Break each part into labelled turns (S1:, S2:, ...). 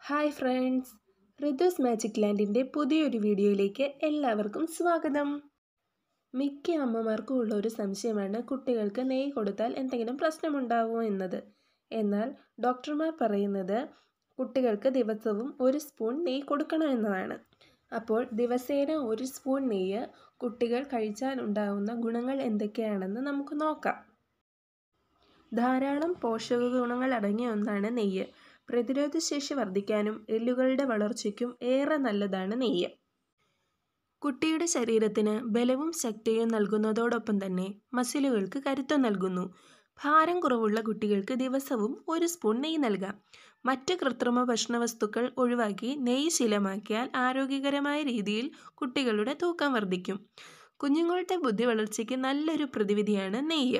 S1: hi friends Ritu's magic ലാൻഡിൻ്റെ പുതിയൊരു വീഡിയോയിലേക്ക് എല്ലാവർക്കും സ്വാഗതം മിക്ക അമ്മമാർക്കും ഉള്ള ഒരു സംശയമാണ് കുട്ടികൾക്ക് നെയ്യ് കൊടുത്താൽ എന്തെങ്കിലും പ്രശ്നമുണ്ടാവുമോ എന്നത് എന്നാൽ ഡോക്ടർമാർ പറയുന്നത് കുട്ടികൾക്ക് ദിവസവും ഒരു സ്പൂൺ നെയ്യ് കൊടുക്കണമെന്നതാണ് അപ്പോൾ ദിവസേന ഒരു സ്പൂൺ നെയ്യ് കുട്ടികൾ കഴിച്ചാൽ ഉണ്ടാകുന്ന ഗുണങ്ങൾ എന്തൊക്കെയാണെന്ന് നമുക്ക് നോക്കാം ധാരാളം പോഷക ഗുണങ്ങൾ അടങ്ങിയ ഒന്നാണ് നെയ്യ് പ്രതിരോധശേഷി വർദ്ധിക്കാനും എല്ലുകളുടെ വളർച്ചയ്ക്കും ഏറെ നല്ലതാണ് നെയ്യ് കുട്ടിയുടെ ശരീരത്തിന് ബലവും ശക്തിയും നൽകുന്നതോടൊപ്പം തന്നെ മസിലുകൾക്ക് കരുത്ത് നൽകുന്നു ഭാരം കുറവുള്ള കുട്ടികൾക്ക് ദിവസവും ഒരു സ്പൂൺ നെയ്യ് നൽകാം മറ്റ് കൃത്രിമ ഭക്ഷണവസ്തുക്കൾ ഒഴിവാക്കി നെയ്യ് ശീലമാക്കിയാൽ ആരോഗ്യകരമായ രീതിയിൽ കുട്ടികളുടെ തൂക്കം വർദ്ധിക്കും കുഞ്ഞുങ്ങളുടെ ബുദ്ധി വളർച്ചയ്ക്ക് നല്ലൊരു പ്രതിവിധിയാണ് നെയ്യ്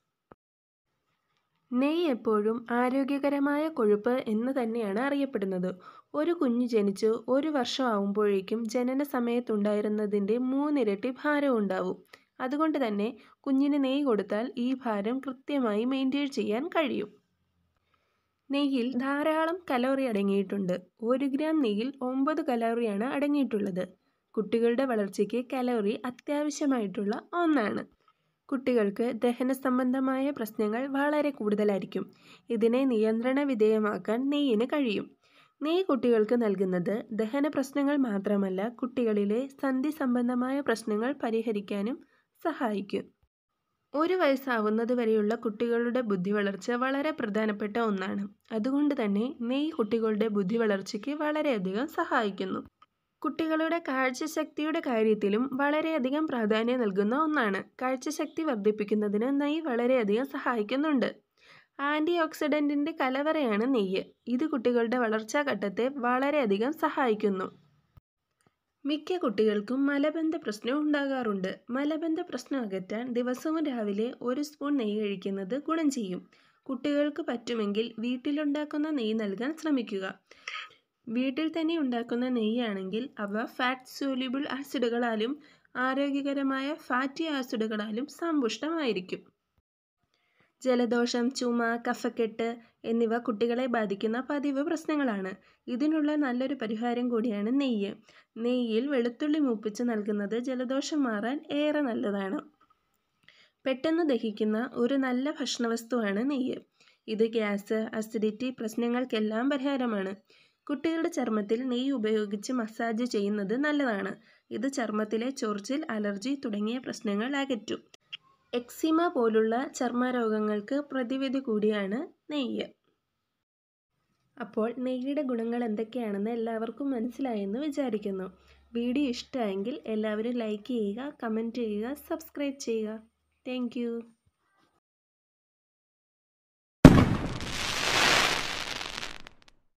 S1: നെയ്യ് എപ്പോഴും ആരോഗ്യകരമായ കൊഴുപ്പ് എന്ന് തന്നെയാണ് അറിയപ്പെടുന്നത് ഒരു കുഞ്ഞ് ജനിച്ച് ഒരു വർഷം ആവുമ്പോഴേക്കും ജനന സമയത്തുണ്ടായിരുന്നതിൻ്റെ മൂന്നിരട്ടി ഭാരം ഉണ്ടാവും അതുകൊണ്ട് തന്നെ കുഞ്ഞിന് നെയ്യ് കൊടുത്താൽ ഈ ഭാരം കൃത്യമായി മെയിൻറ്റെയിൻ ചെയ്യാൻ കഴിയും നെയ്യിൽ ധാരാളം കലോറി അടങ്ങിയിട്ടുണ്ട് ഒരു ഗ്രാം നെയ്യിൽ ഒമ്പത് കലോറിയാണ് അടങ്ങിയിട്ടുള്ളത് കുട്ടികളുടെ വളർച്ചയ്ക്ക് കലോറി അത്യാവശ്യമായിട്ടുള്ള ഒന്നാണ് കുട്ടികൾക്ക് ദഹന സംബന്ധമായ പ്രശ്നങ്ങൾ വളരെ കൂടുതലായിരിക്കും ഇതിനെ നിയന്ത്രണ വിധേയമാക്കാൻ നെയ്യിന് കഴിയും നെയ്യ് കുട്ടികൾക്ക് നൽകുന്നത് ദഹന പ്രശ്നങ്ങൾ മാത്രമല്ല കുട്ടികളിലെ സന്ധി സംബന്ധമായ പ്രശ്നങ്ങൾ പരിഹരിക്കാനും സഹായിക്കും ഒരു വയസ്സാവുന്നത് വരെയുള്ള കുട്ടികളുടെ ബുദ്ധി വളർച്ച വളരെ പ്രധാനപ്പെട്ട ഒന്നാണ് അതുകൊണ്ട് തന്നെ നെയ്യ് കുട്ടികളുടെ ബുദ്ധി വളർച്ചയ്ക്ക് വളരെയധികം സഹായിക്കുന്നു കുട്ടികളുടെ കാഴ്ചശക്തിയുടെ കാര്യത്തിലും വളരെയധികം പ്രാധാന്യം നൽകുന്ന ഒന്നാണ് കാഴ്ചശക്തി വർദ്ധിപ്പിക്കുന്നതിന് നെയ്യ് വളരെയധികം സഹായിക്കുന്നുണ്ട് ആൻറ്റി ഓക്സിഡൻറ്റിൻ്റെ കലവറയാണ് നെയ്യ് ഇത് കുട്ടികളുടെ വളർച്ചാ ഘട്ടത്തെ വളരെയധികം സഹായിക്കുന്നു മിക്ക കുട്ടികൾക്കും മലബന്ധ പ്രശ്നം ഉണ്ടാകാറുണ്ട് മലബന്ധ പ്രശ്നം അകറ്റാൻ ദിവസവും രാവിലെ ഒരു സ്പൂൺ നെയ്യ് കഴിക്കുന്നത് ഗുണം ചെയ്യും കുട്ടികൾക്ക് പറ്റുമെങ്കിൽ വീട്ടിലുണ്ടാക്കുന്ന നെയ്യ് നൽകാൻ ശ്രമിക്കുക വീട്ടിൽ തന്നെ ഉണ്ടാക്കുന്ന നെയ്യാണെങ്കിൽ അവ ഫാറ്റ് സോല്യൂബിൾ ആസിഡുകളാലും ആരോഗ്യകരമായ ഫാറ്റി ആസിഡുകളാലും സമ്പുഷ്ടമായിരിക്കും ജലദോഷം ചുമ കഫക്കെട്ട് എന്നിവ കുട്ടികളെ ബാധിക്കുന്ന പതിവ് പ്രശ്നങ്ങളാണ് ഇതിനുള്ള നല്ലൊരു പരിഹാരം കൂടിയാണ് നെയ്യ് നെയ്യിൽ വെളുത്തുള്ളി മൂപ്പിച്ച് നൽകുന്നത് ജലദോഷം മാറാൻ ഏറെ നല്ലതാണ് പെട്ടെന്ന് ദഹിക്കുന്ന ഒരു നല്ല ഭക്ഷണവസ്തുവാണ് നെയ്യ് ഇത് ഗ്യാസ് അസിഡിറ്റി പ്രശ്നങ്ങൾക്കെല്ലാം പരിഹാരമാണ് കുട്ടികളുടെ ചർമ്മത്തിൽ നെയ്യ് ഉപയോഗിച്ച് മസാജ് ചെയ്യുന്നത് നല്ലതാണ് ഇത് ചർമ്മത്തിലെ ചൊറിച്ചിൽ അലർജി തുടങ്ങിയ പ്രശ്നങ്ങൾ അകറ്റും എക്സിമ പോലുള്ള ചർമ്മരോഗങ്ങൾക്ക് പ്രതിവിധി കൂടിയാണ് നെയ്യ് അപ്പോൾ നെയ്യുടെ ഗുണങ്ങൾ എന്തൊക്കെയാണെന്ന് എല്ലാവർക്കും മനസ്സിലായെന്ന് വിചാരിക്കുന്നു വീഡിയോ ഇഷ്ടമായെങ്കിൽ എല്ലാവരും ലൈക്ക് ചെയ്യുക കമൻറ്റ് ചെയ്യുക സബ്സ്ക്രൈബ് ചെയ്യുക താങ്ക്